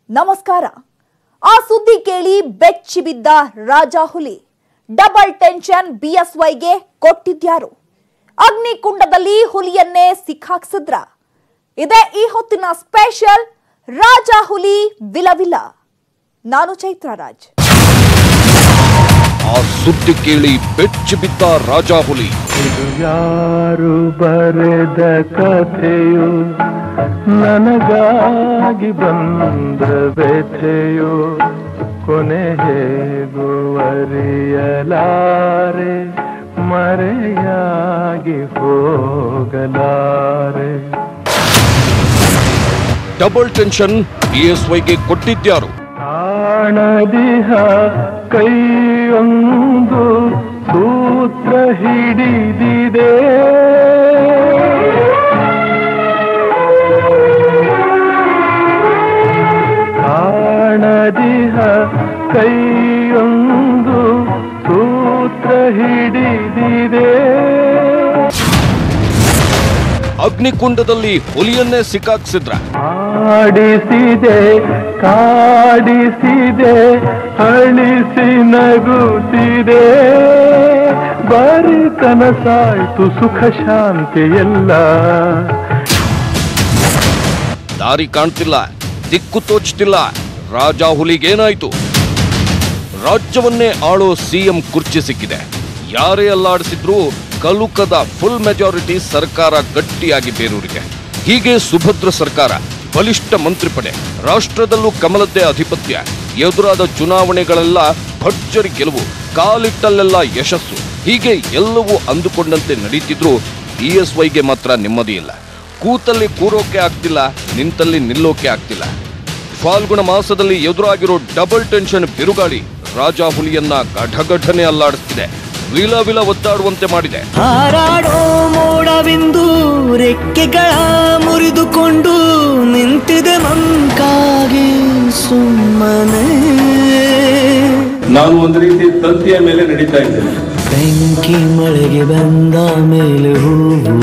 ನಮಸ್ಕಾರ ಆ ಸುದ್ದಿ ಕೇಳಿ ಬೆಚ್ಚಿ ಬಿದ್ದ ರಾಜಾ ಹುಲಿ ಡಬಲ್ ಟೆನ್ಷನ್ ಬಿಎಸ್ವೈಗೆ ಕೊಟ್ಟಿದ್ಯಾರು ಅಗ್ನಿಕುಂಡದಲ್ಲಿ ಹುಲಿಯನ್ನೇ ಸಿಕ್ಕಾಕ್ಸಿದ್ರ ಇದೇ ಈ ಹೊತ್ತಿನ ಸ್ಪೆಷಲ್ ರಾಜಾ ಹುಲಿ ವಿಲವಿಲ ನಾನು ಚೈತ್ರ ರಾಜ್ ಆ ಸುದ್ದಿ ಕೇಳಿ ಬೆಚ್ಚಿ ಬಿದ್ದ ರಾಜಾ ಹುಲಿ ಇದು ಯಾರು ಬರೆದ ಕಥೆಯು ನನಗಾಗಿ ಬಂದ ವ್ಯಥೆಯು ಕೊನೆ ಹೇಗುವರಿಯಲಾರೆ ಮರೆಯಾಗಿ ಹೋಗಲಾರೆ ಡಬಲ್ ಟೆನ್ಷನ್ ಬಿಎಸ್ವೈಗೆ ಕೊಟ್ಟಿದ್ಯಾರು ಕಾಣದಿಹ ಕೈಯೊಂದು ಸೂತ್ರ ಹಿಡಿದಿದೆ ಕಾಣದಿಹ ಕೈಯೊಂದು ಸೂತ್ರ ಹಿಡಿದಿದೆ ಅಗ್ನಿಕುಂಡದಲ್ಲಿ ಹುಲಿಯನ್ನೇ ಸಿಕ್ಕಾಕ್ಸಿದ್ರ ಆಡಿಸಿದೆ ಕಾಡಿಸಿದೆ ಅಳಿಸಿ ನಗುತ್ತಿದೆ ಬರೀ ಕನಸಾಯ್ತು ಸುಖ ಶಾಂತಿ ಎಲ್ಲ ದಾರಿ ಕಾಣ್ತಿಲ್ಲ ದಿಕ್ಕು ತೋಚ್ತಿಲ್ಲ ರಾಜಾ ಹುಲಿಗೇನಾಯ್ತು ರಾಜ್ಯವನ್ನೇ ಆಳೋ ಸಿಎಂ ಕುರ್ಚಿ ಸಿಕ್ಕಿದೆ ಯಾರೇ ಅಲ್ಲಾಡಿಸಿದ್ರೂ ಕಲುಕದ ಫುಲ್ ಮೆಜಾರಿಟಿ ಸರ್ಕಾರ ಗಟ್ಟಿಯಾಗಿ ಬೇರೂರಿದೆ ಹೀಗೆ ಸುಭದ್ರ ಸರ್ಕಾರ ಬಲಿಷ್ಠ ಮಂತ್ರಿಪಡೆ ರಾಷ್ಟ್ರದಲ್ಲೂ ಕಮಲದ್ದೇ ಆಧಿಪತ್ಯ ಎದುರಾದ ಚುನಾವಣೆಗಳೆಲ್ಲ ಭರ್ಜರಿ ಗೆಲುವು ಕಾಲಿಟ್ಟಲ್ಲೆಲ್ಲ ಯಶಸ್ಸು ಹೀಗೆ ಎಲ್ಲವೂ ಅಂದುಕೊಂಡಂತೆ ನಡೀತಿದ್ರು ಬಿಎಸ್ವೈಗೆ ಮಾತ್ರ ನೆಮ್ಮದಿ ಇಲ್ಲ ಕೂತಲ್ಲಿ ಕೂರೋಕೆ ಆಗ್ತಿಲ್ಲ ನಿಂತಲ್ಲಿ ನಿಲ್ಲೋಕೆ ಆಗ್ತಿಲ್ಲ ಫಾಲ್ಗುಣ ಮಾಸದಲ್ಲಿ ಎದುರಾಗಿರೋ ಡಬಲ್ ಟೆನ್ಷನ್ ಬಿರುಗಾಳಿ ರಾಜಾ ಹುಲಿಯನ್ನ ಗಢಗಢನೆ ಅಲ್ಲಾಡಿಸ್ತಿದೆ ವಿಲ ವಿಲ ಒದ್ದಾಡುವಂತೆ ಮಾಡಿದೆ ಹಾರಾಡೋ ಮೋಡವಿಂದು ರೆಕ್ಕೆಗಳ ಮುರಿದುಕೊಂಡು ನಿಂತಿದೆ ಮಂಕಾಗಿ ಸುಮ್ಮನೆ ನಾನು ಒಂದು ರೀತಿ ತಂತಿಯ ಮೇಲೆ ನಡೀತಾ ಇದ್ದೇನೆ ಬೆಂಕಿ ಮಳೆಗೆ ಬಂದ ಮೇಲೆ ಹೂವು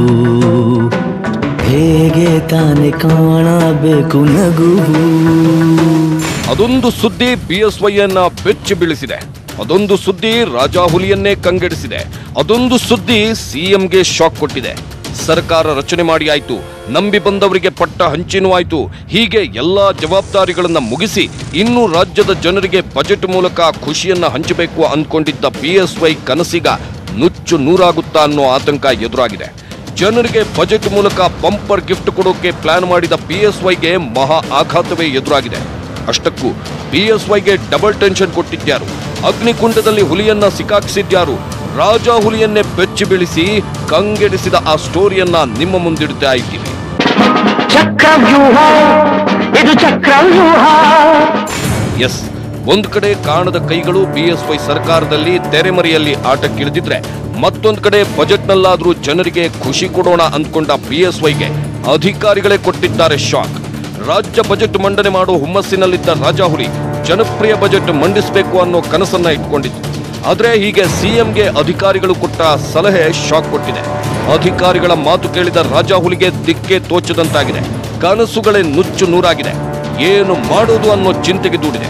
ಹೇಗೆ ತಾನೆ ಕಾಣಬೇಕು ನಗುವು ಅದೊಂದು ಸುದ್ದಿ ಬಿಎಸ್ವೈಯನ್ನ ಬೆಚ್ಚಿ ಬೀಳಿಸಿದೆ ಅದೊಂದು ಸುದ್ದಿ ರಾಜಾ ಹುಲಿಯನ್ನೇ ಕಂಗೆಡಿಸಿದೆ ಅದೊಂದು ಸುದ್ದಿ ಸಿಎಂಗೆ ಶಾಕ್ ಕೊಟ್ಟಿದೆ ಸರ್ಕಾರ ರಚನೆ ಮಾಡಿ ಆಯ್ತು ನಂಬಿ ಬಂದವರಿಗೆ ಪಟ್ಟ ಹಂಚಿನೂ ಆಯ್ತು ಹೀಗೆ ಎಲ್ಲಾ ಜವಾಬ್ದಾರಿಗಳನ್ನ ಮುಗಿಸಿ ಇನ್ನು ರಾಜ್ಯದ ಜನರಿಗೆ ಬಜೆಟ್ ಮೂಲಕ ಖುಷಿಯನ್ನ ಹಂಚಬೇಕು ಅಂದ್ಕೊಂಡಿದ್ದ ಬಿಎಸ್ವೈ ಕನಸಿಗ ನುಚ್ಚು ನೂರಾಗುತ್ತಾ ಅನ್ನೋ ಆತಂಕ ಎದುರಾಗಿದೆ ಜನರಿಗೆ ಬಜೆಟ್ ಮೂಲಕ ಬಂಪರ್ ಗಿಫ್ಟ್ ಕೊಡೋಕೆ ಪ್ಲಾನ್ ಮಾಡಿದ ಬಿಎಸ್ವೈಗೆ ಮಹಾ ಆಘಾತವೇ ಎದುರಾಗಿದೆ ಅಷ್ಟಕ್ಕೂ ಬಿಎಸ್ವೈಗೆ ಡಬಲ್ ಟೆನ್ಷನ್ ಕೊಟ್ಟಿದ್ಯಾರು ಅಗ್ನಿಕುಂಡದಲ್ಲಿ ಹುಲಿಯನ್ನ ಸಿಕ್ಕಾಕ್ಸಿದ್ಯಾರು ರಾಜ ಹುಲಿಯನ್ನೇ ಬೆಚ್ಚಿ ಬೀಳಿಸಿ ಕಂಗೆಡಿಸಿದ ಆ ಸ್ಟೋರಿಯನ್ನ ನಿಮ್ಮ ಮುಂದಿಡ್ತಾ ಇದ್ದೀವಿ ಚಕ್ರವ್ಯೂಹ ಇದು ಚಕ್ರವ್ಯೂಹ ಎಸ್ ಒಂದ್ ಕಡೆ ಕಾಣದ ಕೈಗಳು ಬಿಎಸ್ವೈ ಸರ್ಕಾರದಲ್ಲಿ ತೆರೆಮರೆಯಲ್ಲಿ ಆಟಕ್ಕಿಳಿದಿದ್ರೆ ಮತ್ತೊಂದ್ ಕಡೆ ಬಜೆಟ್ನಲ್ಲಾದ್ರೂ ಜನರಿಗೆ ಖುಷಿ ಕೊಡೋಣ ಅಂದ್ಕೊಂಡ ಬಿಎಸ್ವೈಗೆ ಅಧಿಕಾರಿಗಳೇ ಕೊಟ್ಟಿದ್ದಾರೆ ಶಾಕ್ ರಾಜ್ಯ ಬಜೆಟ್ ಮಂಡನೆ ಮಾಡೋ ಹುಮ್ಮಸ್ಸಿನಲ್ಲಿದ್ದ ರಾಜಾಹುಲಿ ಜನಪ್ರಿಯ ಬಜೆಟ್ ಮಂಡಿಸಬೇಕು ಅನ್ನೋ ಕನಸನ್ನ ಇಟ್ಕೊಂಡಿತ್ತು ಆದ್ರೆ ಹೀಗೆ ಸಿಎಂಗೆ ಅಧಿಕಾರಿಗಳು ಕೊಟ್ಟ ಸಲಹೆ ಶಾಕ್ ಕೊಟ್ಟಿದೆ ಅಧಿಕಾರಿಗಳ ಮಾತು ಕೇಳಿದ ರಾಜಾಹುಲಿಗೆ ದಿಕ್ಕೆ ತೋಚದಂತಾಗಿದೆ ಕನಸುಗಳೇ ನುಚ್ಚು ನೂರಾಗಿದೆ ಏನು ಮಾಡೋದು ಅನ್ನೋ ಚಿಂತೆಗೆ ದೂಡಿದೆ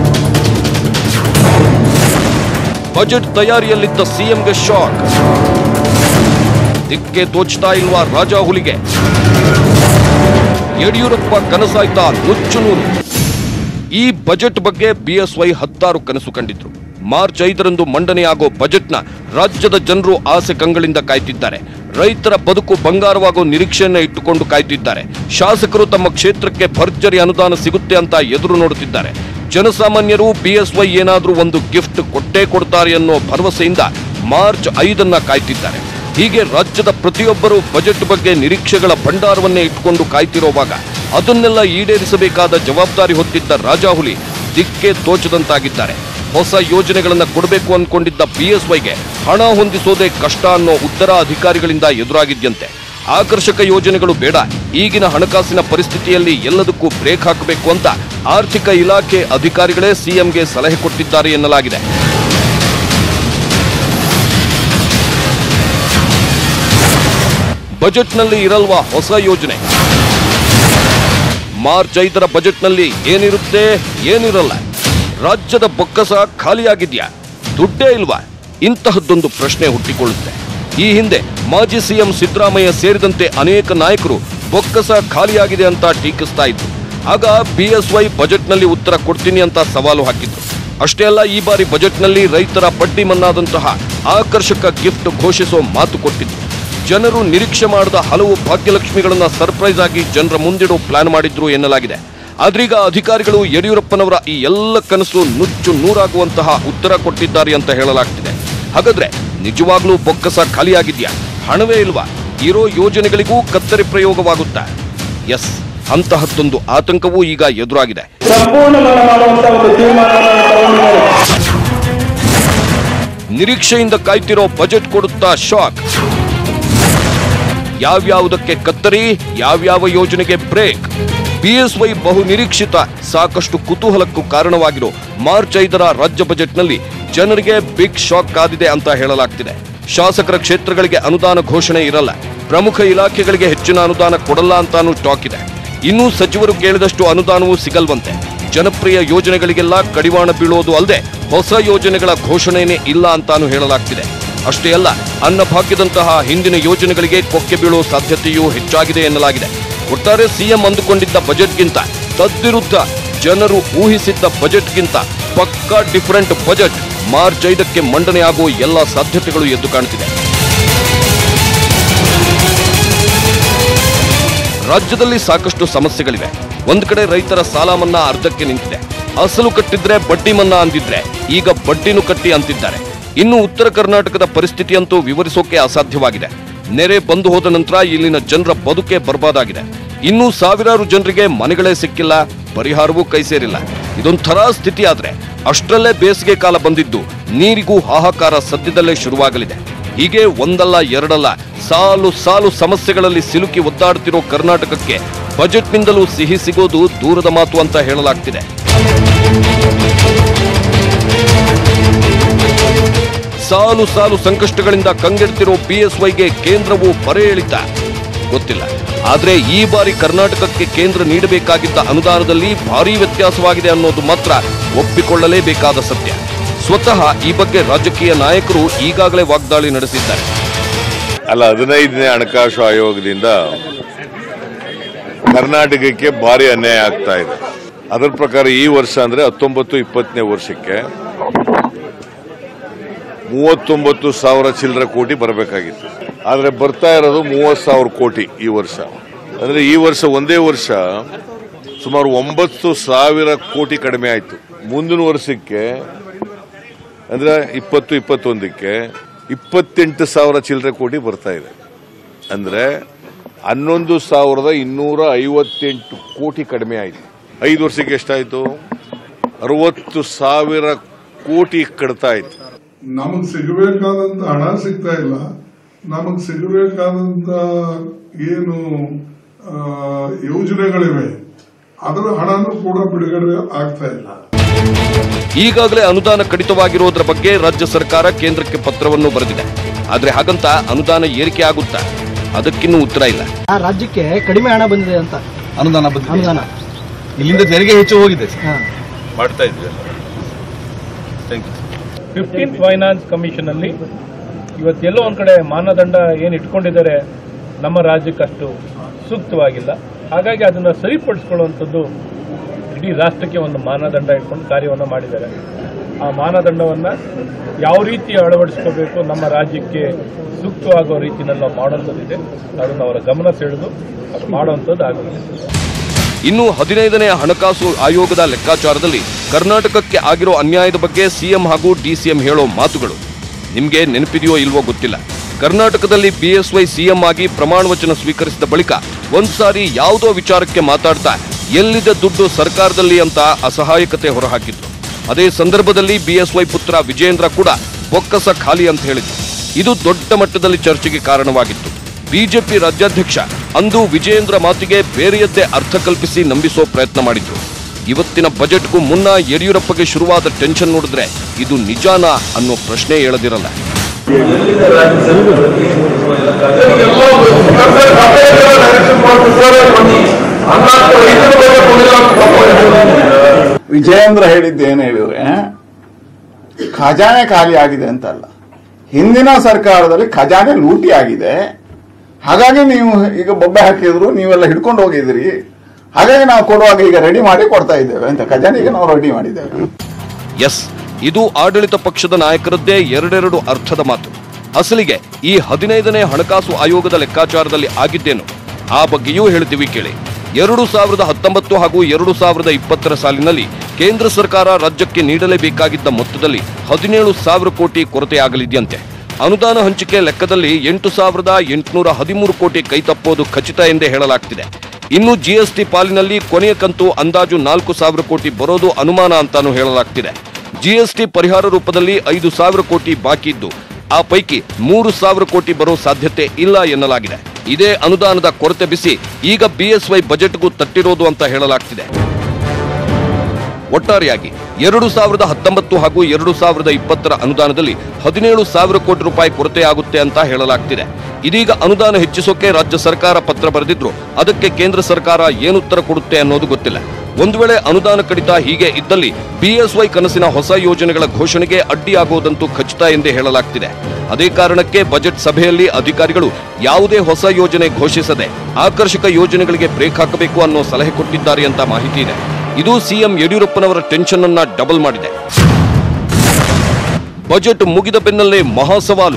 ಬಜೆಟ್ ತಯಾರಿಯಲ್ಲಿದ್ದ ಸಿಎಂಗೆ ಶಾಕ್ ದಿಕ್ಕೆ ತೋಚ್ತಾ ಇಲ್ವಾ ರಾಜಾ ಹುಲಿಗೆ ಯಡಿಯೂರಪ್ಪ ಕನಸಾಯ್ತಾ ನುಚ್ಚು ನೂರು ಈ ಬಜೆಟ್ ಬಗ್ಗೆ ಬಿಎಸ್ವೈ ಹತ್ತಾರು ಕನಸು ಕಂಡಿದ್ರು ಮಾರ್ಚ್ ಐದರಂದು ಮಂಡನೆಯಾಗೋ ಬಜೆಟ್ನ ರಾಜ್ಯದ ಜನರು ಆಸೆ ಕಂಗಳಿಂದ ಕಾಯ್ತಿದ್ದಾರೆ ರೈತರ ಬದುಕು ಬಂಗಾರವಾಗೋ ನಿರೀಕ್ಷೆಯನ್ನ ಇಟ್ಟುಕೊಂಡು ಕಾಯ್ತಿದ್ದಾರೆ ಶಾಸಕರು ತಮ್ಮ ಕ್ಷೇತ್ರಕ್ಕೆ ಭರ್ಜರಿ ಅನುದಾನ ಸಿಗುತ್ತೆ ಅಂತ ಎದುರು ನೋಡುತ್ತಿದ್ದಾರೆ ಜನಸಾಮಾನ್ಯರು ಬಿಎಸ್ವೈ ಏನಾದ್ರೂ ಒಂದು ಗಿಫ್ಟ್ ಕೊಟ್ಟೇ ಕೊಡ್ತಾರೆ ಅನ್ನೋ ಭರವಸೆಯಿಂದ ಮಾರ್ಚ್ ಐದನ್ನ ಕಾಯ್ತಿದ್ದಾರೆ ಹೀಗೆ ರಾಜ್ಯದ ಪ್ರತಿಯೊಬ್ಬರು ಬಜೆಟ್ ಬಗ್ಗೆ ನಿರೀಕ್ಷೆಗಳ ಭಂಡಾರವನ್ನೇ ಇಟ್ಕೊಂಡು ಕಾಯ್ತಿರೋವಾಗ ಅದನ್ನೆಲ್ಲ ಈಡೇರಿಸಬೇಕಾದ ಜವಾಬ್ದಾರಿ ಹೊತ್ತಿದ್ದ ರಾಜಾಹುಲಿ ದಿಕ್ಕೆ ತೋಚದಂತಾಗಿದ್ದಾರೆ ಹೊಸ ಯೋಜನೆಗಳನ್ನ ಕೊಡಬೇಕು ಅನ್ಕೊಂಡಿದ್ದ ಬಿಎಸ್ವೈಗೆ ಹಣ ಹೊಂದಿಸೋದೇ ಕಷ್ಟ ಅನ್ನೋ ಉತ್ತರ ಅಧಿಕಾರಿಗಳಿಂದ ಎದುರಾಗಿದ್ಯಂತೆ ಆಕರ್ಷಕ ಯೋಜನೆಗಳು ಬೇಡ ಈಗಿನ ಹಣಕಾಸಿನ ಪರಿಸ್ಥಿತಿಯಲ್ಲಿ ಎಲ್ಲದಕ್ಕೂ ಬ್ರೇಕ್ ಹಾಕಬೇಕು ಅಂತ ಆರ್ಥಿಕ ಇಲಾಖೆ ಅಧಿಕಾರಿಗಳೇ ಸಿಎಂಗೆ ಸಲಹೆ ಕೊಟ್ಟಿದ್ದಾರೆ ಎನ್ನಲಾಗಿದೆ ಬಜೆಟ್ನಲ್ಲಿ ಇರಲ್ವಾ ಹೊಸ ಯೋಜನೆ ಮಾರ್ಚ್ ಐದರ ಬಜೆಟ್ನಲ್ಲಿ ಏನಿರುತ್ತೆ ಏನಿರಲ್ಲ ರಾಜ್ಯದ ಬೊಕ್ಕಸ ಖಾಲಿಯಾಗಿದ್ಯಾ ದುಡ್ಡೇ ಇಲ್ವಾ ಇಂತಹದ್ದೊಂದು ಪ್ರಶ್ನೆ ಹುಟ್ಟಿಕೊಳ್ಳುತ್ತೆ ಈ ಹಿಂದೆ ಮಾಜಿ ಸಿಎಂ ಸಿದ್ದರಾಮಯ್ಯ ಸೇರಿದಂತೆ ಅನೇಕ ನಾಯಕರು ಬೊಕ್ಕಸ ಖಾಲಿಯಾಗಿದೆ ಅಂತ ಟೀಕಿಸ್ತಾ ಇದ್ರು ಆಗ ಬಿಎಸ್ವೈ ಬಜೆಟ್ನಲ್ಲಿ ಉತ್ತರ ಕೊಡ್ತೀನಿ ಅಂತ ಸವಾಲು ಹಾಕಿದ್ರು ಅಷ್ಟೇ ಅಲ್ಲ ಈ ಬಾರಿ ಬಜೆಟ್ನಲ್ಲಿ ರೈತರ ಬಡ್ಡಿ ಮನ್ನಾದಂತಹ ಆಕರ್ಷಕ ಗಿಫ್ಟ್ ಘೋಷಿಸೋ ಮಾತು ಕೊಟ್ಟಿದ್ರು ಜನರು ನಿರೀಕ್ಷೆ ಮಾಡದ ಹಲವು ಭಾಗ್ಯಲಕ್ಷ್ಮಿಗಳನ್ನ ಸರ್ಪ್ರೈಸ್ ಆಗಿ ಜನರ ಮುಂದಿಡೋ ಪ್ಲಾನ್ ಮಾಡಿದ್ರು ಎನ್ನಲಾಗಿದೆ ಆದ್ರೀಗ ಅಧಿಕಾರಿಗಳು ಯಡಿಯೂರಪ್ಪನವರ ಈ ಎಲ್ಲ ಕನಸು ನುಚ್ಚು ನೂರಾಗುವಂತಹ ಉತ್ತರ ಕೊಟ್ಟಿದ್ದಾರೆ ಅಂತ ಹೇಳಲಾಗ್ತಿದೆ ಹಾಗಾದ್ರೆ ನಿಜವಾಗ್ಲೂ ಬೊಕ್ಕಸ ಖಾಲಿಯಾಗಿದ್ಯಾ ಹಣವೇ ಇಲ್ವಾ ಇರೋ ಯೋಜನೆಗಳಿಗೂ ಕತ್ತರಿ ಪ್ರಯೋಗವಾಗುತ್ತಾ ಎಸ್ ಅಂತಹದ್ದೊಂದು ಆತಂಕವೂ ಈಗ ಎದುರಾಗಿದೆ ಸಂಪೂರ್ಣ ಮನ್ನಾ ಮಾಡುವಂತ ಒಂದು ತೀರ್ಮಾನವನ್ನು ತಗೊಂಡಿದ್ದಾರೆ ನಿರೀಕ್ಷೆಯಿಂದ ಕಾಯ್ತಿರೋ ಬಜೆಟ್ ಕೊಡುತ್ತಾ ಶಾಕ್ ಯಾವ್ಯಾವುದಕ್ಕೆ ಕತ್ತರಿ ಯಾವ್ಯಾವ ಯೋಜನೆಗೆ ಬ್ರೇಕ್ ಬಿಎಸ್ವೈ ಬಹು ನಿರೀಕ್ಷಿತ ಸಾಕಷ್ಟು ಕುತೂಹಲಕ್ಕೂ ಕಾರಣವಾಗಿರೋ ಮಾರ್ಚ್ ಐದರ ರಾಜ್ಯ ಬಜೆಟ್ನಲ್ಲಿ ಜನರಿಗೆ ಬಿಗ್ ಶಾಕ್ ಕಾದಿದೆ ಅಂತ ಹೇಳಲಾಗ್ತಿದೆ ಶಾಸಕರ ಕ್ಷೇತ್ರಗಳಿಗೆ ಅನುದಾನ ಘೋಷಣೆ ಇರಲ್ಲ ಪ್ರಮುಖ ಇಲಾಖೆಗಳಿಗೆ ಹೆಚ್ಚಿನ ಅನುದಾನ ಕೊಡಲ್ಲ ಅಂತಾನೂ ಟಾಕ್ ಇದೆ ಇನ್ನೂ ಸಚಿವರು ಕೇಳಿದಷ್ಟು ಅನುದಾನವೂ ಸಿಗಲ್ವಂತೆ ಜನಪ್ರಿಯ ಯೋಜನೆಗಳಿಗೆಲ್ಲ ಕಡಿವಾಣ ಬೀಳೋದು ಅಲ್ಲದೆ ಹೊಸ ಯೋಜನೆಗಳ ಘೋಷಣೆನೇ ಇಲ್ಲ ಅಂತಾನು ಹೇಳಲಾಗ್ತಿದೆ ಅಷ್ಟೇ ಅಲ್ಲ ಅನ್ನಭಾಗ್ಯದಂತಹ ಹಿಂದಿನ ಯೋಜನೆಗಳಿಗೆ ಕೊಕ್ಕೆ ಬೀಳೋ ಸಾಧ್ಯತೆಯೂ ಹೆಚ್ಚಾಗಿದೆ ಎನ್ನಲಾಗಿದೆ ಒಟ್ಟಾರೆ ಸಿಎಂ ಅಂದುಕೊಂಡಿದ್ದ ಬಜೆಟ್ಗಿಂತ ತದ್ವಿರುದ್ಧ ಜನರು ಊಹಿಸಿದ್ದ ಬಜೆಟ್ಗಿಂತ ಪಕ್ಕಾ ಡಿಫರೆಂಟ್ ಬಜೆಟ್ ಮಾರ್ಚ್ ಐದಕ್ಕೆ ಮಂಡನೆಯಾಗುವ ಎಲ್ಲ ಸಾಧ್ಯತೆಗಳು ಎದ್ದು ಕಾಣ್ತಿದೆ ರಾಜ್ಯದಲ್ಲಿ ಸಾಕಷ್ಟು ಸಮಸ್ಯೆಗಳಿವೆ ಒಂದ್ ಕಡೆ ರೈತರ ಸಾಲ ಮನ್ನಾ ಅರ್ಧಕ್ಕೆ ನಿಂತಿದೆ ಅಸಲು ಕಟ್ಟಿದ್ರೆ ಬಡ್ಡಿ ಮನ್ನಾ ಅಂದಿದ್ರೆ ಈಗ ಬಡ್ಡಿನೂ ಕಟ್ಟಿ ಅಂತಿದ್ದಾರೆ ಇನ್ನು ಉತ್ತರ ಕರ್ನಾಟಕದ ಪರಿಸ್ಥಿತಿಯಂತೂ ವಿವರಿಸೋಕೆ ಅಸಾಧ್ಯವಾಗಿದೆ ನೆರೆ ಬಂದು ಹೋದ ನಂತರ ಇಲ್ಲಿನ ಜನರ ಬದುಕೆ ಬರ್ಬಾದಾಗಿದೆ ಇನ್ನೂ ಸಾವಿರಾರು ಜನರಿಗೆ ಮನೆಗಳೇ ಸಿಕ್ಕಿಲ್ಲ ಪರಿಹಾರವೂ ಕೈ ಸೇರಿಲ್ಲ ಇದೊಂಥರ ಸ್ಥಿತಿ ಆದ್ರೆ ಅಷ್ಟರಲ್ಲೇ ಬೇಸಿಗೆ ಕಾಲ ಬಂದಿದ್ದು ನೀರಿಗೂ ಹಾಹಾಕಾರ ಸದ್ಯದಲ್ಲೇ ಶುರುವಾಗಲಿದೆ ಹೀಗೆ ಒಂದಲ್ಲ ಎರಡಲ್ಲ ಸಾಲು ಸಾಲು ಸಮಸ್ಯೆಗಳಲ್ಲಿ ಸಿಲುಕಿ ಒದ್ದಾಡ್ತಿರೋ ಕರ್ನಾಟಕಕ್ಕೆ ಬಜೆಟ್ನಿಂದಲೂ ಸಿಹಿ ಸಿಗೋದು ದೂರದ ಮಾತು ಅಂತ ಹೇಳಲಾಗ್ತಿದೆ ಸಾಲು ಸಾಲು ಸಂಕಷ್ಟಗಳಿಂದ ಕಂಗೆಡ್ತಿರೋ ಬಿಎಸ್ವೈಗೆ ಕೇಂದ್ರವು ಬರೆ ಎಳಿತ ಗೊತ್ತಿಲ್ಲ ಆದ್ರೆ ಈ ಬಾರಿ ಕರ್ನಾಟಕಕ್ಕೆ ಕೇಂದ್ರ ನೀಡಬೇಕಾಗಿದ್ದ ಅನುದಾನದಲ್ಲಿ ಭಾರೀ ವ್ಯತ್ಯಾಸವಾಗಿದೆ ಅನ್ನೋದು ಮಾತ್ರ ಒಪ್ಪಿಕೊಳ್ಳಲೇಬೇಕಾದ ಸತ್ಯ ಸ್ವತಃ ಈ ಬಗ್ಗೆ ರಾಜಕೀಯ ನಾಯಕರು ಈಗಾಗಲೇ ವಾಗ್ದಾಳಿ ನಡೆಸಿದ್ದಾರೆ ಅಲ್ಲ ಹದಿನೈದನೇ ಹಣಕಾಸು ಆಯೋಗದಿಂದ ಕರ್ನಾಟಕಕ್ಕೆ ಭಾರಿ ಅನ್ಯಾಯ ಆಗ್ತಾ ಇದೆ ಅದರ ಪ್ರಕಾರ ಈ ವರ್ಷ ಅಂದ್ರೆ ಹತ್ತೊಂಬತ್ತು ಇಪ್ಪತ್ತನೇ ವರ್ಷಕ್ಕೆ ಮೂವತ್ತೊಂಬತ್ತು ಸಾವಿರ ಚಿಲ್ಲರೆ ಕೋಟಿ ಬರಬೇಕಾಗಿತ್ತು ಆದ್ರೆ ಬರ್ತಾ ಇರೋದು ಮೂವತ್ತು ಸಾವಿರ ಕೋಟಿ ಈ ವರ್ಷ ಅಂದ್ರೆ ಈ ವರ್ಷ ಒಂದೇ ವರ್ಷ ಸುಮಾರು ಒಂಬತ್ತು ಸಾವಿರ ಕೋಟಿ ಕಡಿಮೆ ಆಯ್ತು ಮುಂದಿನ ವರ್ಷಕ್ಕೆ ಅಂದ್ರೆ ಇಪ್ಪತ್ತು ಇಪ್ಪತ್ತೊಂದಕ್ಕೆ ಇಪ್ಪತ್ತೆಂಟು ಸಾವಿರ ಚಿಲ್ಲರೆ ಕೋಟಿ ಬರ್ತಾ ಇದೆ ಅಂದ್ರೆ ಹನ್ನೊಂದು ಸಾವಿರದ ಇನ್ನೂರ ಐವತ್ತೆಂಟು ಕೋಟಿ ಕಡಿಮೆ ಆಯಿತು ಐದು ವರ್ಷಕ್ಕೆ ಎಷ್ಟಾಯಿತು ಅರವತ್ತು ಸಾವಿರ ಕೋಟಿ ಕಡಿತ ಆಯಿತು ನಮಗ್ ಸಿಗಬೇಕಾದಂತ ಹಣ ಸಿಗ್ತಾ ಇಲ್ಲ ನಮಗ್ ಸಿಗಬೇಕಾದಂತ ಏನು ಆ, ಯೋಜನೆಗಳಿವೆ ಅದರ ಹಣನೂ ಕೂಡ ಬಿಡುಗಡೆ ಆಗ್ತಾ ಇಲ್ಲ ಈಗಾಗಲೇ ಅನುದಾನ ಕಡಿತವಾಗಿರೋದ್ರ ಬಗ್ಗೆ ರಾಜ್ಯ ಸರ್ಕಾರ ಕೇಂದ್ರಕ್ಕೆ ಪತ್ರವನ್ನು ಬರೆದಿದೆ ಆದ್ರೆ ಹಾಗಂತ ಅನುದಾನ ಏರಿಕೆ ಆಗುತ್ತಾ ಅದಕ್ಕಿನ್ನೂ ಉತ್ತರ ಇಲ್ಲ ಆ ರಾಜ್ಯಕ್ಕೆ ಕಡಿಮೆ ಹಣ ಬಂದಿದೆ ಅಂತ ಅನುದಾನ ಬಂದಿದೆ ಅನುದಾನ ಇಲ್ಲಿಂದ ತೆರಿಗೆ ಹೆಚ್ಚು ಹೋಗಿದೆ ಹಾ. ಮಾಡ್ತಾ ಇದ್ವಿ ಫಿಫ್ಟೀನ್ ಫೈನಾನ್ಸ್ ಕಮಿಷನ್ ಅಲ್ಲಿ ಇವತ್ತೆಲ್ಲೋ ಒಂದ್ ಕಡೆ ಮಾನದಂಡ ಏನು ಇಟ್ಕೊಂಡಿದ್ದಾರೆ ನಮ್ಮ ರಾಜ್ಯಕ್ಕೆ ಅಷ್ಟು ಸೂಕ್ತವಾಗಿಲ್ಲ ಹಾಗಾಗಿ ಅದನ್ನ ಸರಿಪಡಿಸ್ಕೊಳ್ಳುವಂಥದ್ದು ಇಡೀ ರಾಷ್ಟ್ರಕ್ಕೆ ಒಂದು ಮಾನದಂಡ ಇಟ್ಕೊಂಡು ಕಾರ್ಯವನ್ನು ಮಾಡಿದ್ದಾರೆ ಆ ಮಾನದಂಡವನ್ನ ಯಾವ ರೀತಿ ಅಳವಡಿಸ್ಕೋಬೇಕು ನಮ್ಮ ರಾಜ್ಯಕ್ಕೆ ಸೂಕ್ತವಾಗೋ ರೀತಿಯಲ್ಲಿ ನಾವು ಮಾಡುವಂಥದ್ದಿದೆ ಅದನ್ನು ಅವರ ಗಮನ ಸೆಳೆದು ಅದು ಮಾಡುವಂಥದ್ದು ಆಗುತ್ತೆ ಇನ್ನು ಹದಿನೈದನೇ ಹಣಕಾಸು ಆಯೋಗದ ಲೆಕ್ಕಾಚಾರದಲ್ಲಿ ಕರ್ನಾಟಕಕ್ಕೆ ಆಗಿರೋ ಅನ್ಯಾಯದ ಬಗ್ಗೆ ಸಿಎಂ ಹಾಗೂ ಡಿಸಿಎಂ ಹೇಳೋ ಮಾತುಗಳು ನಿಮ್ಗೆ ನೆನಪಿದೆಯೋ ಇಲ್ವೋ ಗೊತ್ತಿಲ್ಲ ಕರ್ನಾಟಕದಲ್ಲಿ ಬಿಎಸ್ವೈ ಸಿಎಂ ಆಗಿ ಪ್ರಮಾಣ ವಚನ ಸ್ವೀಕರಿಸಿದ ಬಳಿಕ ಒಂದ್ಸಾರಿ ಯಾವುದೋ ವಿಚಾರಕ್ಕೆ ಮಾತಾಡ್ತಾ ಎಲ್ಲಿದೆ ದುಡ್ಡು ಸರ್ಕಾರದಲ್ಲಿ ಅಂತ ಅಸಹಾಯಕತೆ ಹೊರಹಾಕಿದ್ರು ಅದೇ ಸಂದರ್ಭದಲ್ಲಿ ಬಿಎಸ್ವೈ ಪುತ್ರ ವಿಜೇಂದ್ರ ಕೂಡ ಬೊಕ್ಕಸ ಖಾಲಿ ಅಂತ ಹೇಳಿದ್ರು ಇದು ದೊಡ್ಡ ಮಟ್ಟದಲ್ಲಿ ಚರ್ಚೆಗೆ ಕಾರಣವಾಗಿತ್ತು ಬಿಜೆಪಿ ರಾಜ್ಯಾಧ್ಯಕ್ಷ ಅಂದು ವಿಜಯೇಂದ್ರ ಮಾತಿಗೆ ಬೇರೆಯದ್ದೇ ಅರ್ಥ ಕಲ್ಪಿಸಿ ನಂಬಿಸೋ ಪ್ರಯತ್ನ ಮಾಡಿದ್ರು ಇವತ್ತಿನ ಬಜೆಟ್ಗೂ ಮುನ್ನ ಯಡಿಯೂರಪ್ಪಗೆ ಶುರುವಾದ ಟೆನ್ಷನ್ ನೋಡಿದ್ರೆ ಇದು ನಿಜಾನಾ ಅನ್ನೋ ಪ್ರಶ್ನೆ ಹೇಳದಿರಲ್ಲ ವಿಜಯೇಂದ್ರ ಹೇಳಿದ್ದು ಏನು ಹೇಳಿದ್ರೆ ಖಜಾನೆ ಖಾಲಿ ಆಗಿದೆ ಅಂತಲ್ಲ ಹಿಂದಿನ ಸರ್ಕಾರದಲ್ಲಿ ಖಜಾನೆ ಲೂಟಿ ಆಗಿದೆ ಹಾಗಾಗಿ ನೀವು ಈಗ ಬೊಬ್ಬೆ ಹಾಕಿದ್ರು ನೀವೆಲ್ಲ ಹಿಡ್ಕೊಂಡು ಹೋಗಿದ್ರಿ ಹಾಗಾಗಿ ನಾವು ಕೊಡುವಾಗ ಈಗ ರೆಡಿ ಮಾಡಿ ಕೊಡ್ತಾ ಇದ್ದೇವೆ ಅಂತ ಖಜಾನೆಗೆ ನಾವು ರೆಡಿ ಮಾಡಿದ್ದೇವೆ ಎಸ್ ಇದು ಆಡಳಿತ ಪಕ್ಷದ ನಾಯಕರದ್ದೇ ಎರಡೆರಡು ಅರ್ಥದ ಮಾತು ಅಸಲಿಗೆ ಈ ಹದಿನೈದನೇ ಹಣಕಾಸು ಆಯೋಗದ ಲೆಕ್ಕಾಚಾರದಲ್ಲಿ ಆಗಿದ್ದೇನು ಆ ಬಗ್ಗೆಯೂ ಹೇಳ್ತೀವಿ ಕೇಳಿ ಎರಡು ಸಾವಿರದ ಹತ್ತೊಂಬತ್ತು ಹಾಗೂ ಎರಡು ಸಾವಿರದ ಇಪ್ಪತ್ತರ ಸಾಲಿನಲ್ಲಿ ಕೇಂದ್ರ ಸರ್ಕಾರ ರಾಜ್ಯಕ್ಕೆ ನೀಡಲೇಬೇಕಾಗಿದ್ದ ಮೊತ್ತದಲ್ಲಿ ಹದಿನೇಳು ಸಾವಿರ ಕೋಟಿ ಕೊರತೆಯಾಗಲಿದೆಯಂತೆ ಅನುದಾನ ಹಂಚಿಕೆ ಲೆಕ್ಕದಲ್ಲಿ ಎಂಟು ಸಾವಿರದ ಎಂಟುನೂರ ಹದಿಮೂರು ಕೋಟಿ ಕೈತಪ್ಪೋದು ಖಚಿತ ಎಂದೇ ಹೇಳಲಾಗ್ತಿದೆ ಇನ್ನು ಜಿಎಸ್ಟಿ ಪಾಲಿನಲ್ಲಿ ಕೊನೆಯ ಕಂತು ಅಂದಾಜು ನಾಲ್ಕು ಸಾವಿರ ಕೋಟಿ ಬರೋದು ಅನುಮಾನ ಅಂತಾನೂ ಹೇಳಲಾಗ್ತಿದೆ ಜಿಎಸ್ಟಿ ಪರಿಹಾರ ರೂಪದಲ್ಲಿ ಐದು ಸಾವಿರ ಕೋಟಿ ಬಾಕಿ ಇದ್ದು ಆ ಪೈಕಿ ಮೂರು ಸಾವಿರ ಕೋಟಿ ಬರೋ ಸಾಧ್ಯತೆ ಇಲ್ಲ ಎನ್ನಲಾಗಿದೆ ಇದೇ ಅನುದಾನದ ಕೊರತೆ ಬಿಸಿ ಈಗ ಬಿಎಸ್ವೈ ಬಜೆಟ್ಗೂ ತಟ್ಟಿರೋದು ಅಂತ ಹೇಳಲಾಗ್ತಿದೆ ಒಟ್ಟಾರೆಯಾಗಿ ಎರಡು ಸಾವಿರದ ಹತ್ತೊಂಬತ್ತು ಹಾಗೂ ಎರಡು ಸಾವಿರದ ಇಪ್ಪತ್ತರ ಅನುದಾನದಲ್ಲಿ ಹದಿನೇಳು ಸಾವಿರ ಕೋಟಿ ರೂಪಾಯಿ ಕೊರತೆಯಾಗುತ್ತೆ ಅಂತ ಹೇಳಲಾಗ್ತಿದೆ ಇದೀಗ ಅನುದಾನ ಹೆಚ್ಚಿಸೋಕೆ ರಾಜ್ಯ ಸರ್ಕಾರ ಪತ್ರ ಬರೆದಿದ್ರು ಅದಕ್ಕೆ ಕೇಂದ್ರ ಸರ್ಕಾರ ಏನುತ್ತರ ಕೊಡುತ್ತೆ ಅನ್ನೋದು ಗೊತ್ತಿಲ್ಲ ಒಂದು ವೇಳೆ ಅನುದಾನ ಕಡಿತ ಹೀಗೆ ಇದ್ದಲ್ಲಿ ಬಿಎಸ್ವೈ ಕನಸಿನ ಹೊಸ ಯೋಜನೆಗಳ ಘೋಷಣೆಗೆ ಅಡ್ಡಿಯಾಗುವುದಂತೂ ಖಚಿತ ಎಂದೇ ಹೇಳಲಾಗ್ತಿದೆ ಅದೇ ಕಾರಣಕ್ಕೆ ಬಜೆಟ್ ಸಭೆಯಲ್ಲಿ ಅಧಿಕಾರಿಗಳು ಯಾವುದೇ ಹೊಸ ಯೋಜನೆ ಘೋಷಿಸದೆ ಆಕರ್ಷಕ ಯೋಜನೆಗಳಿಗೆ ಬ್ರೇಕ್ ಹಾಕಬೇಕು ಅನ್ನೋ ಸಲಹೆ ಕೊಟ್ಟಿದ್ದಾರೆ ಅಂತ ಮಾಹಿತಿ ಇದೆ ಇದು ಸಿಎಂ ಯಡಿಯೂರಪ್ಪನವರ ಟೆನ್ಷನ್ ಅನ್ನ ಡಬಲ್ ಮಾಡಿದೆ ಬಜೆಟ್ ಮುಗಿದ ಬೆನ್ನಲ್ಲೇ ಮಹಾ ಸವಾಲು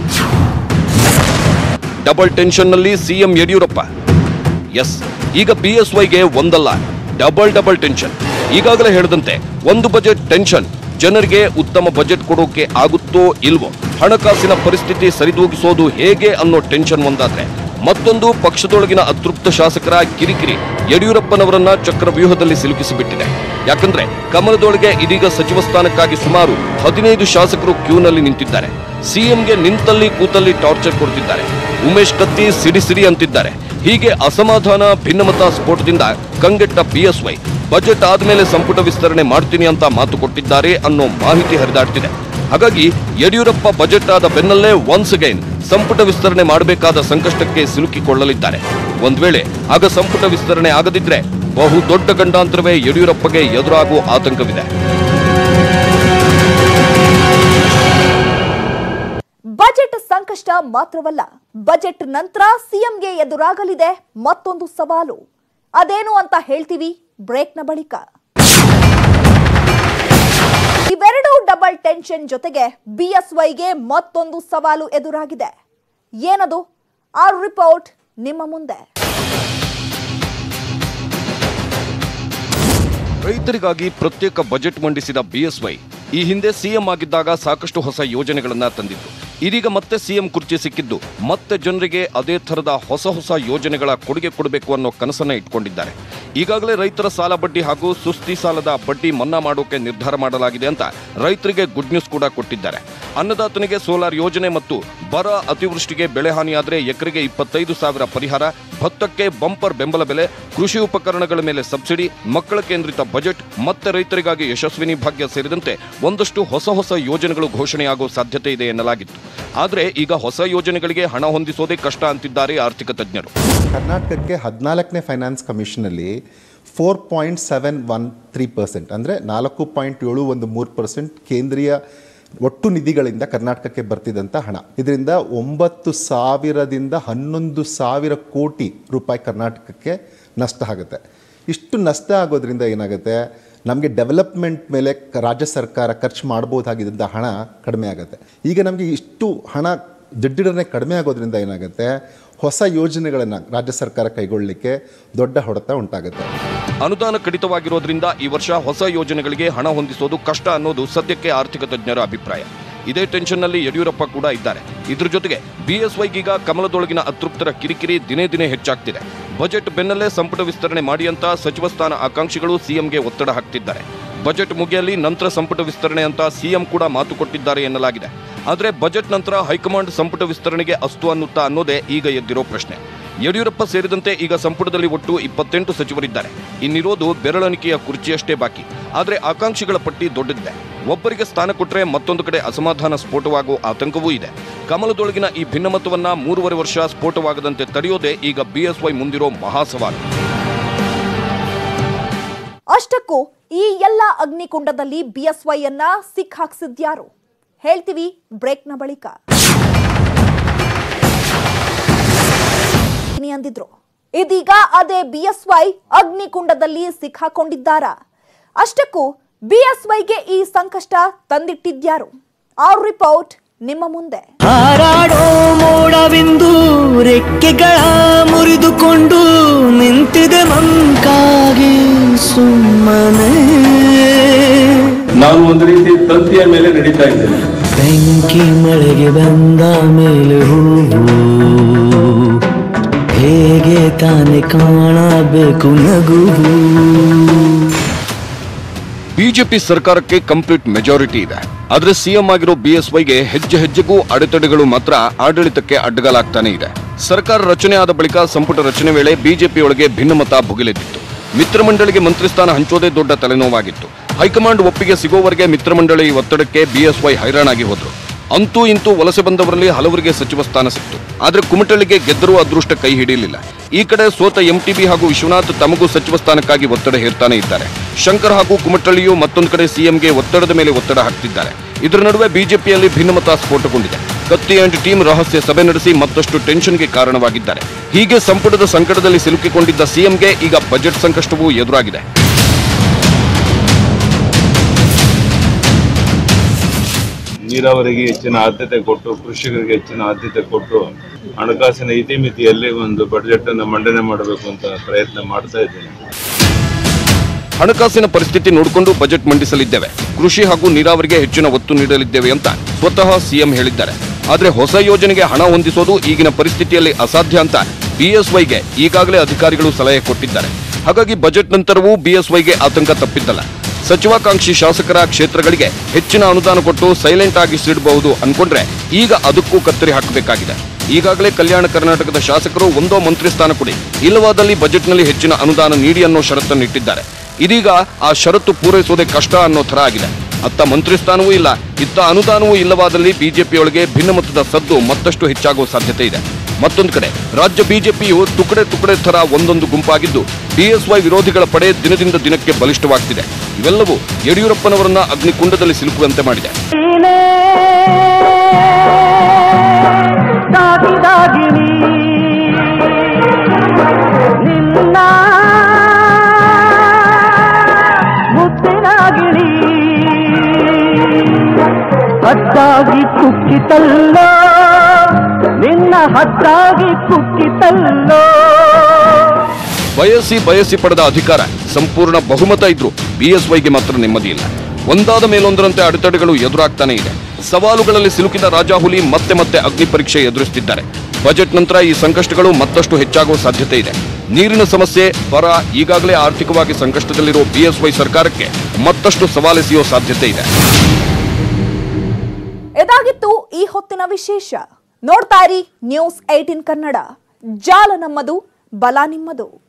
ಡಬಲ್ ಟೆನ್ಷನ್ನಲ್ಲಿ ಸಿಎಂ ಯಡಿಯೂರಪ್ಪ ಎಸ್ ಈಗ ಬಿಎಸ್ವೈಗೆ ಒಂದಲ್ಲ ಡಬಲ್ ಡಬಲ್ ಟೆನ್ಷನ್ ಈಗಾಗಲೇ ಹೇಳಿದಂತೆ ಒಂದು ಬಜೆಟ್ ಟೆನ್ಷನ್ ಜನರಿಗೆ ಉತ್ತಮ ಬಜೆಟ್ ಕೊಡೋಕೆ ಆಗುತ್ತೋ ಇಲ್ವೋ ಹಣಕಾಸಿನ ಪರಿಸ್ಥಿತಿ ಸರಿದೂಗಿಸೋದು ಹೇಗೆ ಅನ್ನೋ ಟೆನ್ಷನ್ ಒಂದಾದ್ರೆ ಮತ್ತೊಂದು ಪಕ್ಷದೊಳಗಿನ ಅತೃಪ್ತ ಶಾಸಕರ ಕಿರಿಕಿರಿ ಯಡಿಯೂರಪ್ಪನವರನ್ನ ಚಕ್ರವ್ಯೂಹದಲ್ಲಿ ಸಿಲುಕಿಸಿಬಿಟ್ಟಿದೆ ಯಾಕಂದ್ರೆ ಕಮಲದೊಳಗೆ ಇದೀಗ ಸಚಿವ ಸ್ಥಾನಕ್ಕಾಗಿ ಸುಮಾರು ಹದಿನೈದು ಶಾಸಕರು ಕ್ಯೂನಲ್ಲಿ ನಿಂತಿದ್ದಾರೆ ಸಿಎಂಗೆ ನಿಂತಲ್ಲಿ ಕೂತಲ್ಲಿ ಟಾರ್ಚರ್ ಕೊಡ್ತಿದ್ದಾರೆ ಉಮೇಶ್ ಕತ್ತಿ ಸಿಡಿ ಸಿಡಿ ಅಂತಿದ್ದಾರೆ ಹೀಗೆ ಅಸಮಾಧಾನ ಭಿನ್ನಮತ ಸ್ಫೋಟದಿಂದ ಕಂಗೆಟ್ಟ ಬಿಎಸ್ವೈ ಬಜೆಟ್ ಆದ್ಮೇಲೆ ಸಂಪುಟ ವಿಸ್ತರಣೆ ಮಾಡ್ತೀನಿ ಅಂತ ಮಾತು ಕೊಟ್ಟಿದ್ದಾರೆ ಅನ್ನೋ ಮಾಹಿತಿ ಹರಿದಾಡ್ತಿದೆ ಹಾಗಾಗಿ ಯಡಿಯೂರಪ್ಪ ಬಜೆಟ್ ಆದ ಬೆನ್ನಲ್ಲೇ ಒನ್ಸ್ ಅಗೈನ್ ಸಂಪುಟ ವಿಸ್ತರಣೆ ಮಾಡಬೇಕಾದ ಸಂಕಷ್ಟಕ್ಕೆ ಸಿಲುಕಿಕೊಳ್ಳಲಿದ್ದಾರೆ ಒಂದ್ ವೇಳೆ ಆಗ ಸಂಪುಟ ವಿಸ್ತರಣೆ ಆಗದಿದ್ರೆ ಬಹು ದೊಡ್ಡ ಗಂಡಾಂತರವೇ ಯಡಿಯೂರಪ್ಪಗೆ ಎದುರಾಗುವ ಆತಂಕವಿದೆ ಬಜೆಟ್ ಸಂಕಷ್ಟ ಮಾತ್ರವಲ್ಲ ಬಜೆಟ್ ನಂತರ ಸಿಎಂಗೆ ಎದುರಾಗಲಿದೆ ಮತ್ತೊಂದು ಸವಾಲು ಅದೇನು ಅಂತ ಹೇಳ್ತೀವಿ ಬ್ರೇಕ್ನ ಬಳಿಕ ಇವೆರಡೂ ಡಬಲ್ ಟೆನ್ಷನ್ ಜೊತೆಗೆ ಬಿಎಸ್ವೈಗೆ ಮತ್ತೊಂದು ಸವಾಲು ಎದುರಾಗಿದೆ ಏನದು ಆ ರಿಪೋರ್ಟ್ ನಿಮ್ಮ ಮುಂದೆ ರೈತರಿಗಾಗಿ ಪ್ರತ್ಯೇಕ ಬಜೆಟ್ ಮಂಡಿಸಿದ ಬಿಎಸ್ವೈ ಈ ಹಿಂದೆ ಸಿಎಂ ಆಗಿದ್ದಾಗ ಸಾಕಷ್ಟು ಹೊಸ ಯೋಜನೆಗಳನ್ನ ತಂದಿದ್ದು ಇದೀಗ ಮತ್ತೆ ಸಿಎಂ ಕುರ್ಚಿ ಸಿಕ್ಕಿದ್ದು ಮತ್ತೆ ಜನರಿಗೆ ಅದೇ ಥರದ ಹೊಸ ಹೊಸ ಯೋಜನೆಗಳ ಕೊಡುಗೆ ಕೊಡಬೇಕು ಅನ್ನೋ ಕನಸನ್ನ ಇಟ್ಕೊಂಡಿದ್ದಾರೆ ಈಗಾಗಲೇ ರೈತರ ಸಾಲ ಬಡ್ಡಿ ಹಾಗೂ ಸುಸ್ತಿ ಸಾಲದ ಬಡ್ಡಿ ಮನ್ನಾ ಮಾಡೋಕೆ ನಿರ್ಧಾರ ಮಾಡಲಾಗಿದೆ ಅಂತ ರೈತರಿಗೆ ಗುಡ್ ನ್ಯೂಸ್ ಕೂಡ ಕೊಟ್ಟಿದ್ದಾರೆ ಅನ್ನದಾತನಿಗೆ ಸೋಲಾರ್ ಯೋಜನೆ ಮತ್ತು ಬರ ಅತಿವೃಷ್ಟಿಗೆ ಬೆಳೆ ಹಾನಿಯಾದರೆ ಎಕರೆಗೆ ಇಪ್ಪತ್ತೈದು ಸಾವಿರ ಪರಿಹಾರ ಭತ್ತಕ್ಕೆ ಬಂಪರ್ ಬೆಂಬಲ ಬೆಲೆ ಕೃಷಿ ಉಪಕರಣಗಳ ಮೇಲೆ ಸಬ್ಸಿಡಿ ಮಕ್ಕಳ ಕೇಂದ್ರಿತ ಬಜೆಟ್ ಮತ್ತೆ ರೈತರಿಗಾಗಿ ಯಶಸ್ವಿನಿ ಭಾಗ್ಯ ಸೇರಿದಂತೆ ಒಂದಷ್ಟು ಹೊಸ ಹೊಸ ಯೋಜನೆಗಳು ಘೋಷಣೆಯಾಗುವ ಸಾಧ್ಯತೆ ಇದೆ ಎನ್ನಲಾಗಿತ್ತು ಆದರೆ ಈಗ ಹೊಸ ಯೋಜನೆಗಳಿಗೆ ಹಣ ಹೊಂದಿಸೋದೇ ಕಷ್ಟ ಅಂತಿದ್ದಾರೆ ಆರ್ಥಿಕ ತಜ್ಞರು ಕರ್ನಾಟಕಕ್ಕೆ ಹದಿನಾಲ್ಕನೇ ಫೈನಾನ್ಸ್ ಕಮಿಷನಲ್ಲಿ four point seven one three percent ಅಂದರೆ ನಾಲ್ಕು ಪಾಯಿಂಟ್ ಏಳು ಒಂದು ಮೂರು ಪರ್ಸೆಂಟ್ ಕೇಂದ್ರೀಯ ಒಟ್ಟು ನಿಧಿಗಳಿಂದ ಕರ್ನಾಟಕಕ್ಕೆ ಬರ್ತಿದ್ದಂಥ ಹಣ ಇದರಿಂದ ಒಂಬತ್ತು ಸಾವಿರದಿಂದ ಹನ್ನೊಂದು ಸಾವಿರ ಕೋಟಿ ರೂಪಾಯಿ ಕರ್ನಾಟಕಕ್ಕೆ ನಷ್ಟ ಆಗುತ್ತೆ ಇಷ್ಟು ನಷ್ಟ ಆಗೋದ್ರಿಂದ ಏನಾಗುತ್ತೆ ನಮಗೆ ಡೆವಲಪ್ಮೆಂಟ್ ಮೇಲೆ ಕ- ರಾಜ್ಯ ಸರ್ಕಾರ ಖರ್ಚು ಮಾಡ್ಬೋದಾಗಿದ್ದ ಹಣ ಕಡಿಮೆ ಆಗುತ್ತೆ ಈಗ ನಮಗೆ ಇಷ್ಟು ಹಣ ದಿಢೀರನೆ ಕಡಿಮೆ ಆಗೋದ್ರಿಂದ ಏನಾಗುತ್ತೆ ಹೊಸ ಯೋಜನೆಗಳನ್ನು ರಾಜ್ಯ ಸರ್ಕಾರ ಕೈಗೊಳ್ಳಲಿಕ್ಕೆ ದೊಡ್ಡ ಹೊಡೆತ ಉಂಟಾಗುತ್ತೆ ಅನುದಾನ ಕಡಿತವಾಗಿರೋದ್ರಿಂದ ಈ ವರ್ಷ ಹೊಸ ಯೋಜನೆಗಳಿಗೆ ಹಣ ಹೊಂದಿಸೋದು ಕಷ್ಟ ಅನ್ನೋದು ಸದ್ಯಕ್ಕೆ ಆರ್ಥಿಕ ತಜ್ಞರ ಅಭಿಪ್ರಾಯ ಇದೇ ಟೆನ್ಷನ್ನಲ್ಲಿ ಯಡಿಯೂರಪ್ಪ ಕೂಡ ಇದ್ದಾರೆ ಇದ್ರ ಜೊತೆಗೆ ಬಿಎಸ್ವೈಗೀಗ ಕಮಲದೊಳಗಿನ ಅತೃಪ್ತರ ಕಿರಿಕಿರಿ ದಿನೇ ದಿನೇ ಹೆಚ್ಚಾಗ್ತಿದೆ ಬಜೆಟ್ ಬೆನ್ನಲ್ಲೇ ಸಂಪುಟ ವಿಸ್ತರಣೆ ಮಾಡಿ ಅಂತ ಸಚಿವ ಸ್ಥಾನ ಆಕಾಂಕ್ಷಿಗಳು ಸಿಎಂಗೆ ಒತ್ತಡ ಹಾಕ್ತಿದ್ದಾರೆ ಬಜೆಟ್ ಮುಗಿಯಲ್ಲಿ ನಂತರ ಸಂಪುಟ ವಿಸ್ತರಣೆ ಅಂತ ಸಿಎಂ ಕೂಡ ಮಾತು ಕೊಟ್ಟಿದ್ದಾರೆ ಎನ್ನಲಾಗಿದೆ ಆದರೆ ಬಜೆಟ್ ನಂತರ ಹೈಕಮಾಂಡ್ ಸಂಪುಟ ವಿಸ್ತರಣೆಗೆ ಅಸ್ತು ಅನ್ನುತ್ತಾ ಅನ್ನೋದೇ ಈಗ ಎದ್ದಿರೋ ಪ್ರಶ್ನೆ ಯಡಿಯೂರಪ್ಪ ಸೇರಿದಂತೆ ಈಗ ಸಂಪುಟದಲ್ಲಿ ಒಟ್ಟು ಇಪ್ಪತ್ತೆಂಟು ಸಚಿವರಿದ್ದಾರೆ ಇನ್ನಿರೋದು ಬೆರಳಣಿಕೆಯ ಕುರ್ಚಿಯಷ್ಟೇ ಬಾಕಿ ಆದರೆ ಆಕಾಂಕ್ಷಿಗಳ ಪಟ್ಟಿ ದೊಡ್ಡದಿದೆ ಒಬ್ಬರಿಗೆ ಸ್ಥಾನ ಕೊಟ್ಟರೆ ಮತ್ತೊಂದು ಕಡೆ ಅಸಮಾಧಾನ ಸ್ಫೋಟವಾಗುವ ಆತಂಕವೂ ಇದೆ ಕಮಲದೊಳಗಿನ ಈ ಭಿನ್ನಮತವನ್ನ ಮೂರುವರೆ ವರ್ಷ ಸ್ಫೋಟವಾಗದಂತೆ ತಡೆಯೋದೇ ಈಗ ಬಿಎಸ್ವೈ ಮುಂದಿರೋ ಮಹಾ ಸವಾಲು ಅಷ್ಟಕ್ಕೂ ಈ ಎಲ್ಲ ಅಗ್ನಿಕುಂಡದಲ್ಲಿ ಬಿಎಸ್ವೈ ಅನ್ನ ಸಿಕ್ಕಾಕ್ಸಿದ್ಯಾರು ಹೇಳ್ತೀವಿ ಬ್ರೇಕ್ನ ಬಳಿಕ ಇನಿ ಅಂದಿದ್ರು ಇದೀಗ ಅದೇ ಬಿಎಸ್ವೈ ಅಗ್ನಿಕುಂಡದಲ್ಲಿ ಸಿಕ್ಕಾಕೊಂಡಿದ್ದಾರಾ ಅಷ್ಟಕ್ಕೂ ಬಿಎಸ್ವೈಗೆ ಈ ಸಂಕಷ್ಟ ತಂದಿಟ್ಟಿದ್ಯಾರು ಆ ರಿಪೋರ್ಟ್ ನಿಮ್ಮ ಮುಂದೆ ಹಾರಾಡೋ ಮೋಡವಿಂದು ರೆಕ್ಕೆಗಳ ಮುರಿದುಕೊಂಡು ನಿಂತಿದೆ ಮಂಕಾಗಿ ಸುಮ್ಮನೆ ನಾನು ಒಂದು ರೀತಿ ತಂತಿಯ ಮೇಲೆ ನಡೀತಾ ಇದ್ದೇನೆ ಬೆಂಕಿ ಮಳೆಗೆ ಬಂದ ಮೇಲೆ ಹೂವು ಹೇಗೆ ತಾನೆ ಕಾಣಬೇಕು ನಗುವು ಬಿಜೆಪಿ ಸರ್ಕಾರಕ್ಕೆ ಕಂಪ್ಲೀಟ್ ಮೆಜಾರಿಟಿ ಇದೆ ಆದ್ರೆ ಸಿಎಂ ಆಗಿರೋ ಬಿಎಸ್ವೈಗೆ ಹೆಜ್ಜೆ ಹೆಜ್ಜೆಗೂ ಅಡೆತಡೆಗಳು ಮಾತ್ರ ಆಡಳಿತಕ್ಕೆ ಅಡ್ಡಗಾಲಾಗ್ತಾನೆ ಇದೆ ಸರ್ಕಾರ ರಚನೆ ಆದ ಬಳಿಕ ಸಂಪುಟ ರಚನೆ ವೇಳೆ ಬಿಜೆಪಿಯೊಳಗೆ ಭಿನ್ನಮತ ಭುಗಿಲೆದ್ದಿತ್ತು ಮಿತ್ರಮಂಡಳಿಗೆ ಮಂತ್ರಿ ಸ್ಥಾನ ಹಂಚೋದೇ ದೊಡ್ಡ ತಲೆನೋವಾಗಿತ್ತು ಹೈಕಮಾಂಡ್ ಒಪ್ಪಿಗೆ ಸಿಗೋವರೆಗೆ ಮಿತ್ರಮಂಡಳಿ ಒತ್ತಡಕ್ಕೆ ಬಿಎಸ್ವೈ ಹೈರಾಣಾಗಿ ಹೋದ್ರು ಅಂತೂ ಇಂತೂ ವಲಸೆ ಬಂದವರಲ್ಲಿ ಹಲವರಿಗೆ ಸಚಿವ ಸ್ಥಾನ ಸಿಕ್ತು ಆದ್ರೆ ಕುಮಟಳ್ಳಿಗೆ ಗೆದ್ದರೂ ಅದೃಷ್ಟ ಕೈ ಹಿಡಿಯಲಿಲ್ಲ ಈ ಕಡೆ ಸೋತ ಎಂಟಿಬಿ ಹಾಗೂ ವಿಶ್ವನಾಥ್ ತಮಗೂ ಸಚಿವ ಸ್ಥಾನಕ್ಕಾಗಿ ಒತ್ತಡ ಹೇರ್ತಾನೆ ಇದ್ದಾರೆ ಶಂಕರ್ ಹಾಗೂ ಕುಮಟಳ್ಳಿಯು ಮತ್ತೊಂದು ಕಡೆ ಸಿಎಂಗೆ ಒತ್ತಡದ ಮೇಲೆ ಒತ್ತಡ ಹಾಕ್ತಿದ್ದಾರೆ ಇದರ ನಡುವೆ ಬಿಜೆಪಿಯಲ್ಲಿ ಭಿನ್ನಮತ ಸ್ಫೋಟಗೊಂಡಿದೆ ಕತ್ತಿ ಅಂಡ್ ಟೀಮ್ ರಹಸ್ಯ ಸಭೆ ನಡೆಸಿ ಮತ್ತಷ್ಟು ಟೆನ್ಷನ್ಗೆ ಕಾರಣವಾಗಿದ್ದಾರೆ ಹೀಗೆ ಸಂಪುಟದ ಸಂಕಟದಲ್ಲಿ ಸಿಲುಕಿಕೊಂಡಿದ್ದ ಸಿಎಂಗೆ ಈಗ ಬಜೆಟ್ ಸಂಕಷ್ಟವೂ ಎದುರಾಗಿದೆ ನೀರಾವರಿಗೆ ಹೆಚ್ಚಿನ ಆದ್ಯತೆ ಕೊಟ್ಟು ಕೃಷಿಕರಿಗೆ ಹೆಚ್ಚಿನ ಆದ್ಯತೆ ಕೊಟ್ಟು ಹಣಕಾಸಿನ ಇತಿಮಿತಿಯಲ್ಲಿ ಒಂದು ಬಜೆಟ್ ಅನ್ನು ಮಂಡನೆ ಮಾಡಬೇಕು ಅಂತ ಪ್ರಯತ್ನ ಮಾಡ್ತಾ ಇದ್ದೇನೆ ಹಣಕಾಸಿನ ಪರಿಸ್ಥಿತಿ ನೋಡಿಕೊಂಡು ಬಜೆಟ್ ಮಂಡಿಸಲಿದ್ದೇವೆ ಕೃಷಿ ಹಾಗೂ ನೀರಾವರಿಗೆ ಹೆಚ್ಚಿನ ಒತ್ತು ನೀಡಲಿದ್ದೇವೆ ಅಂತ ಸ್ವತಃ ಸಿಎಂ ಹೇಳಿದ್ದಾರೆ ಆದ್ರೆ ಹೊಸ ಯೋಜನೆಗೆ ಹಣ ಹೊಂದಿಸೋದು ಈಗಿನ ಪರಿಸ್ಥಿತಿಯಲ್ಲಿ ಅಸಾಧ್ಯ ಅಂತ ಬಿಎಸ್ವೈಗೆ ಈಗಾಗಲೇ ಅಧಿಕಾರಿಗಳು ಸಲಹೆ ಕೊಟ್ಟಿದ್ದಾರೆ ಹಾಗಾಗಿ ಬಜೆಟ್ ನಂತರವೂ ಬಿಎಸ್ವೈಗೆ ಆತಂಕ ತಪ್ಪಿದ್ದಲ್ಲ ಸಚಿವಾಕಾಂಕ್ಷಿ ಶಾಸಕರ ಕ್ಷೇತ್ರಗಳಿಗೆ ಹೆಚ್ಚಿನ ಅನುದಾನ ಕೊಟ್ಟು ಸೈಲೆಂಟ್ ಆಗಿ ಸಿಡಬಹುದು ಅನ್ಕೊಂಡ್ರೆ ಈಗ ಅದಕ್ಕೂ ಕತ್ತರಿ ಹಾಕಬೇಕಾಗಿದೆ ಈಗಾಗಲೇ ಕಲ್ಯಾಣ ಕರ್ನಾಟಕದ ಶಾಸಕರು ಒಂದೋ ಮಂತ್ರಿ ಸ್ಥಾನ ಕೊಡಿ ಇಲ್ಲವಾದಲ್ಲಿ ಬಜೆಟ್ನಲ್ಲಿ ಹೆಚ್ಚಿನ ಅನುದಾನ ನೀಡಿ ಅನ್ನೋ ಷರತ್ತನ್ನು ಇಟ್ಟಿದ್ದಾರೆ ಇದೀಗ ಆ ಷರತ್ತು ಪೂರೈಸೋದೇ ಕಷ್ಟ ಅನ್ನೋ ಥರ ಆಗಿದೆ ಅತ್ತ ಮಂತ್ರಿ ಸ್ಥಾನವೂ ಇಲ್ಲ ಇತ್ತ ಅನುದಾನವೂ ಇಲ್ಲವಾದಲ್ಲಿ ಬಿಜೆಪಿಯೊಳಗೆ ಭಿನ್ನಮತದ ಸದ್ದು ಮತ್ತಷ್ಟು ಹೆಚ್ಚಾಗುವ ಸಾಧ್ಯತೆ ಇದೆ ಮತ್ತೊಂದು ಕಡೆ ರಾಜ್ಯ ಬಿಜೆಪಿಯು ತುಕಡೆ ತುಕಡೆ ಥರ ಒಂದೊಂದು ಗುಂಪಾಗಿದ್ದು ಬಿಎಸ್ವೈ ವಿರೋಧಿಗಳ ಪಡೆ ದಿನದಿಂದ ದಿನಕ್ಕೆ ಬಲಿಷ್ಠವಾಗ್ತಿದೆ ಇವೆಲ್ಲವೂ ಯಡಿಯೂರಪ್ಪನವರನ್ನ ಅಗ್ನಿಕುಂಡದಲ್ಲಿ ಸಿಲುಕುವಂತೆ ಮಾಡಿದೆ ದಾಗಿದಾಗಿನಿ ನಿನ್ನ ಮುತ್ತಿನಾಗಿಣಿ ಹದ್ದಾಗಿ ಕುಕ್ಕಿತಲ್ಲೋ ನಿನ್ನ ಹದ್ದಾಗಿ ಕುಕ್ಕಿತಲ್ಲೋ ಬಯಸಿ ಬಯಸಿ ಪಡೆದ ಅಧಿಕಾರ ಸಂಪೂರ್ಣ ಬಹುಮತ ಇದ್ರು ಬಿಎಸ್ವೈಗೆ ಮಾತ್ರ ನೆಮ್ಮದಿ ಇಲ್ಲ ಒಂದಾದ ಮೇಲೊಂದರಂತೆ ಅಡೆತಡೆಗಳು ಎದುರಾಗ್ತಾನೆ ಇದೆ ಸವಾಲುಗಳಲ್ಲಿ ಸಿಲುಕಿದ ರಾಜಾಹುಲಿ ಮತ್ತೆ ಮತ್ತೆ ಅಗ್ನಿ ಪರೀಕ್ಷೆ ಎದುರಿಸುತ್ತಿದ್ದಾರೆ ಬಜೆಟ್ ನಂತರ ಈ ಸಂಕಷ್ಟಗಳು ಮತ್ತಷ್ಟು ಹೆಚ್ಚಾಗುವ ಸಾಧ್ಯತೆ ಇದೆ ನೀರಿನ ಸಮಸ್ಯೆ ಬರ ಈಗಾಗಲೇ ಆರ್ಥಿಕವಾಗಿ ಸಂಕಷ್ಟದಲ್ಲಿರುವ ಬಿಎಸ್ವೈ ಸರ್ಕಾರಕ್ಕೆ ಮತ್ತಷ್ಟು ಸವಾಲೆಸೆಯುವ ಸಾಧ್ಯತೆ ಇದೆ ಇದಾಗಿತ್ತು ಈ ಹೊತ್ತಿನ ವಿಶೇಷ ನೋಡ್ತಾ ಇರಿ ನ್ಯೂಸ್ ಏಟೀನ್ ಕನ್ನಡ ಜಾಲ ನಮ್ಮದು ಬಲ ನಿಮ್ಮದು